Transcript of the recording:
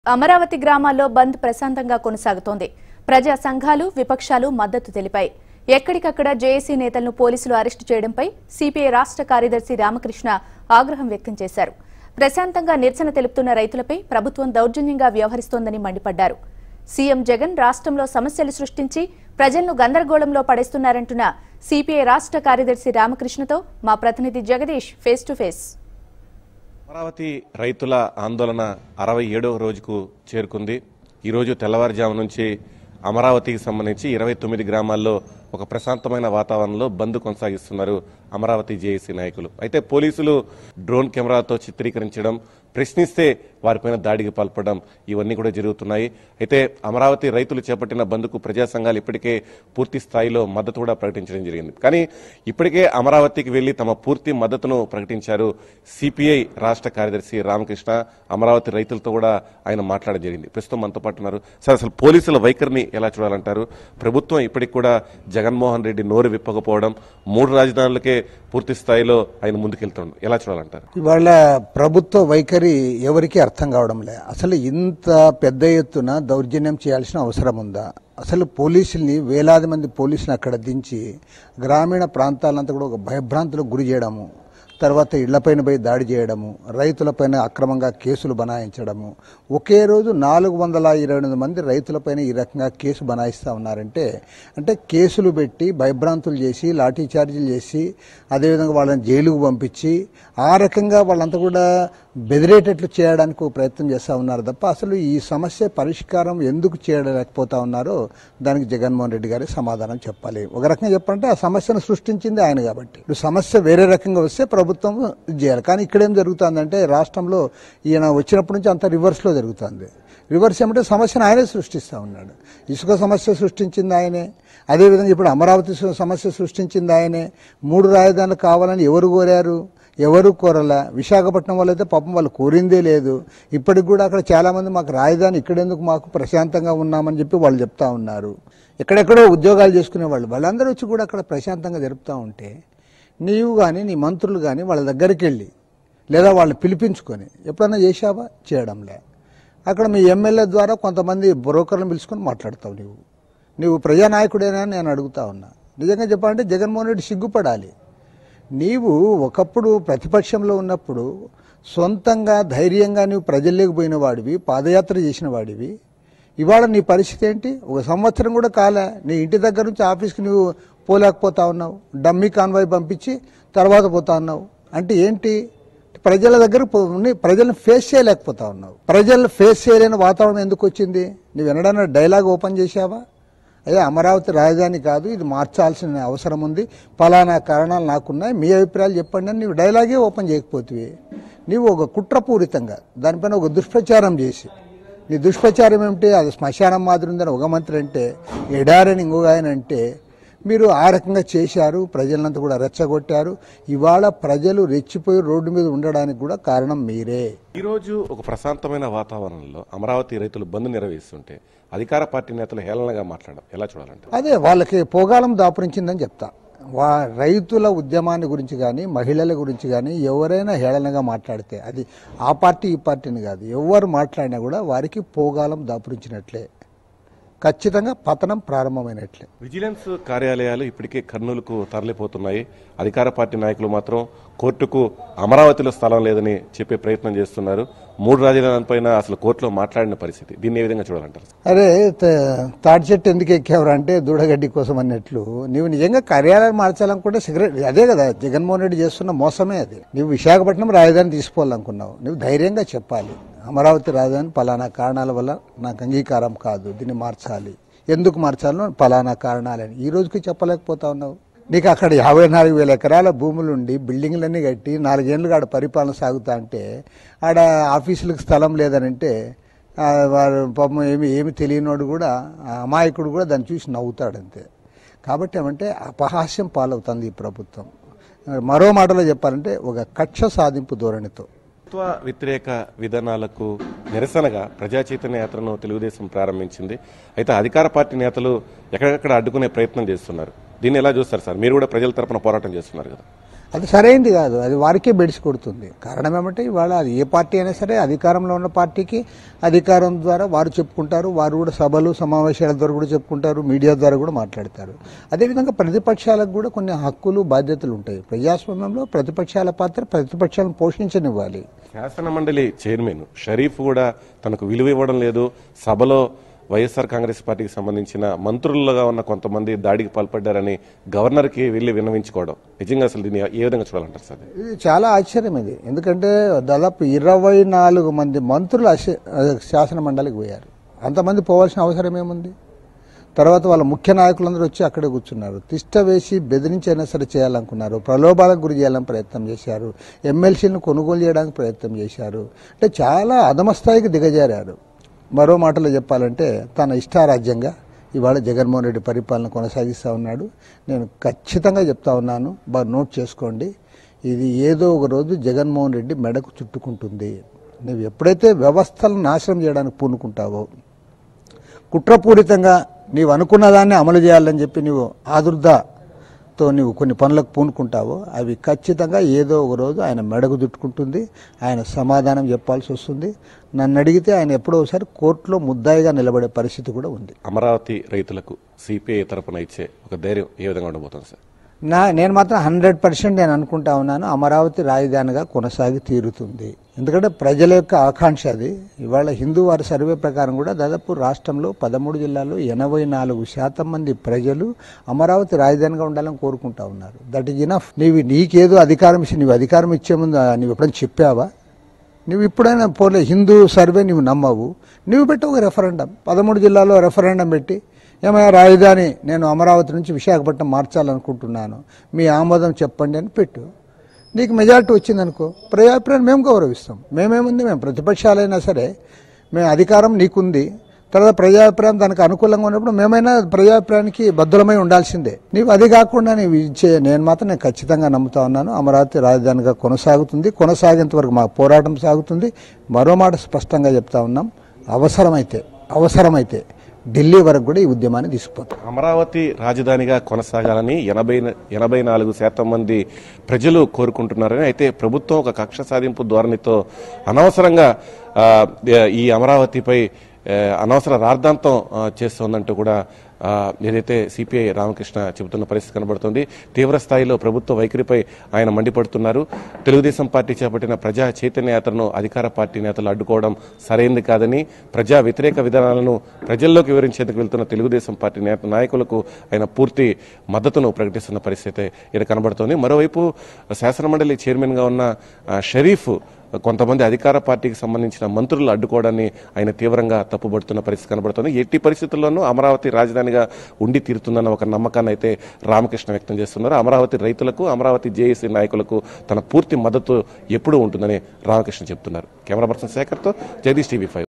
అమరావతి గ్రామాల్లో బంద్ ప్రశాంతంగా కొనసాగుతోంది ప్రజా సంఘాలు విపక్షాలు మద్దతు తెలిపాయి ఎక్కడికక్కడ జేఏసీ నేతలను పోలీసులు అరెస్టు చేయడంపై సిపిఐ రాష్ట్ర కార్యదర్శి రామకృష్ణ ఆగ్రహం వ్యక్తం చేశారు ప్రశాంతంగా నిరసన తెలుపుతున్న రైతులపై ప్రభుత్వం దౌర్జన్యంగా వ్యవహరిస్తోందని మండిపడ్డారు సీఎం జగన్ రాష్ట్రంలో సమస్యలు సృష్టించి ప్రజలను గందరగోళంలో పడేస్తున్నారంటున్న సిపిఐ రాష్ట్ర కార్యదర్శి రామకృష్ణతో మా ప్రతినిధి Jagadish face to face Amaravati రైతుల ఆందోళన అరవై ఏడవ రోజుకు చేరుకుంది ఈరోజు తెల్లవారుజాము నుంచి అమరావతికి సంబంధించి ఇరవై తొమ్మిది గ్రామాల్లో ఒక ప్రశాంతమైన వాతావరణంలో బంద్ కొనసాగిస్తున్నారు అమరావతి జేఏసీ నాయకులు అయితే పోలీసులు డ్రోన్ కెమెరాతో చిత్రీకరించడం ప్రశ్నిస్తే వారిపైన దాడికి పాల్పడడం ఇవన్నీ కూడా జరుగుతున్నాయి అయితే అమరావతి రైతులు చేపట్టిన బంద్కు ప్రజా సంఘాలు ఇప్పటికే పూర్తి స్థాయిలో మద్దతు కూడా ప్రకటించడం జరిగింది కానీ ఇప్పటికే అమరావతికి వెళ్లి తమ పూర్తి మద్దతును ప్రకటించారు సిపిఐ రాష్ట్ర కార్యదర్శి రామకృష్ణ అమరావతి రైతులతో కూడా ఆయన మాట్లాడడం జరిగింది ప్రస్తుతం మనతో పాటు ఉన్నారు సార్ అసలు పోలీసుల వైఖరిని ఎలా చూడాలంటారు ప్రభుత్వం ఇప్పటికి కూడా జగన్మోహన్ రెడ్డి నోరు విప్పకపోవడం మూడు రాజధానులకే పూర్తి స్థాయిలో ఆయన ముందుకెళ్తున్నాడు ఎలా చూడాలంటారు ఇవాళ ప్రభుత్వ వైఖరి ఎవరికీ అర్థం కావడం లే అసలు ఇంత పెద్ద ఎత్తున దౌర్జన్యం చేయాల్సిన అవసరం ఉందా అసలు పోలీసుల్ని వేలాది మంది పోలీసులు అక్కడ దించి గ్రామీణ ప్రాంతాలంతా కూడా ఒక భయభ్రాంతులకు గురి చేయడము తర్వాత ఇళ్లపైన పోయి దాడి చేయడము రైతులపైన అక్రమంగా కేసులు బనాయించడము ఒకే రోజు నాలుగు వందల ఇరవై ఎనిమిది మంది రైతులపైన ఈ రకంగా కేసు బనాయిస్తూ ఉన్నారంటే అంటే కేసులు పెట్టి భయభ్రాంతులు చేసి లాఠీ చార్జీలు చేసి అదేవిధంగా వాళ్ళని జైలుకు పంపించి ఆ రకంగా వాళ్ళంతా కూడా బెదిరేటట్లు చేయడానికి ఒక ప్రయత్నం చేస్తూ ఉన్నారు తప్ప అసలు ఈ సమస్య పరిష్కారం ఎందుకు చేయలేకపోతా ఉన్నారో దానికి జగన్మోహన్ రెడ్డి గారి సమాధానం చెప్పాలి ఒక రకంగా చెప్పాలంటే ఆ సమస్యను సృష్టించింది ఆయన కాబట్టి ఇప్పుడు సమస్య వేరే రకంగా వస్తే ప్రభుత్వం ఇది చేయాలి కానీ ఇక్కడ ఏం జరుగుతుందంటే రాష్ట్రంలో ఈయన వచ్చినప్పటి నుంచి అంత రివర్స్లో జరుగుతుంది రివర్స్ ఏమంటే సమస్యను ఆయనే సృష్టిస్తూ ఉన్నాడు ఇసుక సమస్య సృష్టించింది ఆయనే అదేవిధంగా ఇప్పుడు అమరావతి సు- సమస్య సృష్టించింది ఆయనే మూడు రాజధానులు కావాలని ఎవరు కోరారు ఎవరు కోరలా విశాఖపట్నం వాళ్ళైతే పాపం వాళ్ళు కోరిందే లేదు ఇప్పటికి కూడా అక్కడ చాలామంది మాకు రాజధాని ఇక్కడెందుకు మాకు ప్రశాంతంగా ఉన్నామని చెప్పి వాళ్ళు చెప్తా ఉన్నారు ఎక్కడెక్కడో ఉద్యోగాలు చేసుకునే వాళ్ళు వాళ్ళందరూ వచ్చి కూడా అక్కడ ప్రశాంతంగా జరుపుతూ ఉంటే నీవు కానీ నీ మంత్రులు కానీ వాళ్ళ దగ్గరికి వెళ్ళి లేదా వాళ్ళని పిలిపించుకొని ఎప్పుడన్నా చేశావా చేయడంలే అక్కడ మీ ఎమ్మెల్యే ద్వారా కొంతమంది బ్రోకర్లను పిలుచుకొని మాట్లాడతావు నీవు నీవు ప్రజానాయకుడేనా అని నేను అడుగుతా ఉన్నా నిజంగా చెప్పాలంటే జగన్మోహన్ రెడ్డి సిగ్గుపడాలి నీవు ఒకప్పుడు ప్రతిపక్షంలో ఉన్నప్పుడు సొంతంగా ధైర్యంగా నీవు ప్రజల్లోకి పోయిన వాడివి పాదయాత్ర చేసిన వాడివి ఇవాళ నీ పరిస్థితి ఏంటి ఒక సంవత్సరం కూడా కాలే నీ ఇంటి దగ్గర నుంచి ఆఫీస్కి నువ్వు పోలేకపోతా ఉన్నావు డమ్మీ కాన్వాయ్ పంపించి తర్వాత పోతా ఉన్నావు అంటే ఏంటి ప్రజల దగ్గర పో- నీ- ప్రజలను ఫేస్ చేయలేకపోతా ఉన్నావు ప్రజలను ఫేస్ చేయలేని వాతావరణం ఎందుకు వచ్చింది నువ్వు వినడానికి డైలాగ్ ఓపెన్ చేశావా అదే అమరావతి రాజధాని కాదు ఇది మార్చాల్సిన అవసరం ఉంది పలానా కారణాలు నాకున్నాయి మీ అభిప్రాయాలు చెప్పండి అని నీవు డైలాగే ఓపెన్ చేయకపోతే నీవు ఒక కుట్రపూరితంగా దానిపైన ఒక దుష్ప్రచారం చేసి నీ దుష్ప్రచారం ఏమిటి అది శ్మశానం మాదిరి ఉందని ఒక మంత్రి అంటే ఎడారని ఇంకొక ఆయన అంటే మీరు ఆ రకంగా చేశారు ప్రజలంతా కూడా రెచ్చగొట్టారు ఇవాళ ప్రజలు రెచ్చిపోయి రోడ్డు మీద ఉండడానికి కూడా కారణం మీరే ఈ రోజు ఒక ప్రశాంతమైన వాతావరణంలో అమరావతి రైతులు బంద్ నిర్వహిస్తుంటే అధికార పార్టీ నేతలు హేళనగా మాట్లాడడం ఎలా చూడాలంటారు అదే వాళ్ళకి పోగాలం దాపురించిందని చెప్తా వా రైతుల ఉద్యమాన్ని గురించి కానీ మహిళల గురించి కానీ ఎవరైనా హేళనగా మాట్లాడితే అది ఆ పార్టీ ఈ పార్టీని కాదు ఎవరు మాట్లాడినా కూడా వారికి పోగాలం దాపురించినట్లే ఖచ్చితంగా పతనం ప్రారంభమైనట్లే విజిలెన్స్ కార్యాలయాలు ఇప్పటికే కర్నూలుకు తరలిపోతున్నాయి అధికార పార్టీ నాయకులు మాత్రం కోర్టుకు అమరావతిలో స్థలం లేదని చెప్పే ప్రయత్నం చేస్తున్నారు మూడు రాజధానులపైన అసలు కోర్టులో మాట్లాడిన పరిస్థితి దీన్ని ఏ విధంగా చూడాలంటారు అరే త- తాటి చెట్టు ఎందుకు ఎక్కేవరా అంటే దూడగడ్డి కోసం అన్నట్లు నీవు నిజంగా కార్యాలయం మార్చాలనుకుంటే సిగరెట్ అదే కదా జగన్మోహన్ రెడ్డి చేస్తున్న మోసమే అది నువ్వు విశాఖపట్నం రాజధాని తీసుకోవాలనుకున్నావు నువ్వు ధైర్యంగా చెప్పాలి అమరావతి రాజధాని పలానా కారణాల వల్ల నాకు అంగీకారం కాదు దీన్ని మార్చాలి ఎందుకు మార్చాలో పలానా కారణాలని ఈ రోజుకి చెప్పలేకపోతా ఉన్నావు నీకు అక్కడ యాభై నాలుగు వేల ఎకరాల భూములుండి బిల్డింగ్లన్నీ కట్టి నాలుగేళ్లుగా ఆడ పరిపాలన సాగుతా అంటే ఆడ ఆఫీసులకు స్థలం లేదనంటే ఆ, వారు పాపం ఏమి ఏమి తెలియనోడు కూడా ఆ అమాయకుడు కూడా దాన్ని చూసి నవ్వుతాడు అంతే కాబట్టి ఏమంటే అపహాస్యం పాలవుతుంది ఈ ప్రభుత్వం మరో మాటలో చెప్పాలంటే ఒక కక్ష సాధింపు ధోరణితో ప్రభుత్వ వ్యతిరేక విధానాలకు నిరసనగా ప్రజా చైతన్య యాత్రను తెలుగుదేశం ప్రారంభించింది అయితే అధికార పార్టీ నేతలు ఎక్కడెక్కడ అడ్డుకునే ప్రయత్నం చేస్తున్నారు దీన్ని ఎలా చూస్తారు సార్ మీరు కూడా ప్రజల తరపున పోరాటం చేస్తున్నారు కదా అది సరైంది కాదు అది వారికే బెడిసి కొడుతుంది కారణం ఏమంటే ఇవాళ అది ఏ పార్టీ అయినా సరే అధికారంలో ఉన్న పార్టీకి అధికారం ద్వారా వారు చెప్పుకుంటారు వారు కూడా సభలు సమావేశాల ద్వారా కూడా చెప్పుకుంటారు మీడియా ద్వారా కూడా మాట్లాడతారు అదేవిధంగా ప్రతిపక్షాలకు కూడా కొన్ని హక్కులు బాధ్యతలు ఉంటాయి ప్రజాస్వామ్యంలో ప్రతిపక్షాల పాత్ర ప్రతిపక్షాలను పోషించనివ్వాలి శాసన మండలి చైర్మన్ షరీఫ్ కూడా తనకు విలువ ఇవ్వడం లేదు సభలో వైఎస్ఆర్ కాంగ్రెస్ పార్టీకి సంబంధించిన మంత్రులుగా ఉన్న కొంతమంది దాడికి పాల్పడ్డారని గవర్నర్కి వెళ్ళి విన్నవించుకోవడం నిజంగా అసలు దీన్ని ఏ విధంగా చూడాలంటారు సార్ ఇది చాలా ఆశ్చర్యం ఇది ఎందుకంటే దాదాపు ఇరవై నాలుగు మంది మంత్రులు అశ- శాసన మండలికి పోయారు అంతమంది పోవాల్సిన అవసరం ఏముంది తర్వాత వాళ్ళ ముఖ్య నాయకులందరూ వచ్చి అక్కడే కూర్చున్నారు తిష్ట వేసి బెదిరించైనా సరే చేయాలనుకున్నారు ప్రలోభాలకు గురి చేయాలని ప్రయత్నం చేశారు ఎమ్మెల్సీలను కొనుగోలు చేయడానికి ప్రయత్నం చేశారు అంటే చాలా అధమస్థాయికి దిగజారారు మరో మాటలో చెప్పాలంటే తన ఇష్టారాజ్యంగా ఇవాళ జగన్మోహన్ రెడ్డి పరిపాలన కొనసాగిస్తూ ఉన్నాడు నేను ఖచ్చితంగా చెప్తా ఉన్నాను బాగా నోట్ చేసుకోండి ఇది ఏదో ఒక రోజు జగన్మోహన్ రెడ్డి మెడకు చుట్టుకుంటుంది నువ్వు ఎప్పుడైతే వ్యవస్థలను నాశనం చేయడానికి పూనుకుంటావో కుట్రపూరితంగా నీవు అనుకున్న దాన్ని అమలు చేయాలని చెప్పి నువ్వు ఆదుర్దాతో నువ్వు కొన్ని పనులకు పూనుకుంటావో అవి ఖచ్చితంగా ఏదో ఒక రోజు ఆయన మెడకు దుట్టుకుంటుంది ఆయన సమాధానం చెప్పాల్సి వస్తుంది నన్ను అడిగితే ఆయన ఎప్పుడో ఒకసారి కోర్టులో ముద్దాయిగా నిలబడే పరిస్థితి కూడా ఉంది అమరావతి రైతులకు సిపిఐ తరపున ఇచ్చే ఒక ధైర్యం ఏ విధంగా ఉండబోతుంది సార్ నా నేను మాత్రం హండ్రెడ్ పర్సెంట్ నేను అనుకుంటా ఉన్నాను అమరావతి రాజధానిగా కొనసాగి తీరుతుంది ఎందుకంటే ప్రజల యొక్క ఆకాంక్ష అది ఇవాళ హిందూ వారి సర్వే ప్రకారం కూడా దాదాపు రాష్ట్రంలో పదమూడు జిల్లాల్లో ఎనభై నాలుగు శాతం మంది ప్రజలు అమరావతి రాజధానిగా ఉండాలని కోరుకుంటా ఉన్నారు దట్ ఈజ్ ఇనఫ్ నీవు నీకేదో అధికారం ఇచ్చి నీవు అధికారం ఇచ్చే ముందు ఆ, నీవు ఎప్పుడైనా చెప్పావా నువ్వు ఇప్పుడైనా పోలే హిందూ సర్వే నువ్వు నమ్మవు నువ్వు పెట్టు ఒక రెఫరెండం పదమూడు జిల్లాలో రెఫరెండం పెట్టి ఏమయ్యా రాజధాని నేను అమరావతి నుంచి విశాఖపట్నం మార్చాలనుకుంటున్నాను మీ ఆమోదం చెప్పండి అని పెట్టు నీకు మెజారిటీ వచ్చిందనుకో ప్రజాభిప్రాయం మేము గౌరవిస్తాం మేమేముంది మేము ప్రతిపక్షాలైనా సరే మేము అధికారం నీకుంది తర్వాత ప్రజాభిప్రాయం దానికి అనుకూలంగా ఉన్నప్పుడు మేమైనా ప్రజాభిప్రాయానికి బద్దులమై ఉండాల్సిందే నీవు అది కాకుండా నీవు ఇచ్చే నేను మాత్రం నేను ఖచ్చితంగా నమ్ముతా ఉన్నాను అమరావతి రాజధానిగా కొనసాగుతుంది కొనసాగేంత వరకు మా పోరాటం సాగుతుంది మరో మాట స్పష్టంగా చెప్తా ఉన్నాం అవసరమైతే అవసరమైతే ఢిల్లీ వరకు కూడా ఈ ఉద్యమాన్ని తీసుకుపోతాం అమరావతి రాజధానిగా కొనసాగాలని ఎనభై ఎనభై నాలుగు శాతం మంది ప్రజలు కోరుకుంటున్నారని అయితే ప్రభుత్వం ఒక కక్ష సాధింపు ధోరణితో అనవసరంగా ఆ, ఈ అమరావతిపై ఆ, అనవసర రాద్ధాంతం ఆ, చేస్తోందంటూ కూడా ఆ, ఏదైతే సిపిఐ రామకృష్ణ చెబుతున్న పరిస్థితి కనబడుతోంది తీవ్ర స్థాయిలో ప్రభుత్వ వైఖరిపై ఆయన మండిపడుతున్నారు తెలుగుదేశం పార్టీ చేపట్టిన ప్రజా చైతన్య యాత్రను అధికార పార్టీ నేతలు అడ్డుకోవడం సరైంది కాదని ప్రజా వ్యతిరేక విధానాలను ప్రజల్లోకి వివరించేందుకు వెళ్తున్న తెలుగుదేశం పార్టీ నేత నాయకులకు ఆయన పూర్తి మద్దతును ప్రకటిస్తున్న పరిస్థితి ఇక్కడ కనబడుతోంది మరోవైపు శాసనమండలి చైర్మన్గా ఉన్న ఆ, షరీఫ్ కొంతమంది అధికార పార్టీకి సంబంధించిన మంత్రులు అడ్డుకోవడాన్ని ఆయన తీవ్రంగా తప్పుబడుతున్న పరిస్థితి కనబడుతుంది ఎట్టి పరిస్థితుల్లోనూ అమరావతి రాజధానిగా ఉండి తీరుతుందన్న ఒక నమ్మకాన్ని అయితే రామకృష్ణ వ్యక్తం చేస్తున్నారు అమరావతి రైతులకు అమరావతి జేఏసీ నాయకులకు తన పూర్తి మద్దతు ఎప్పుడూ ఉంటుందని రామకృష్ణ చెప్తున్నారు కెమెరా పర్సన్ శేఖర్తో జగదీష్ టీవీ ఫైవ్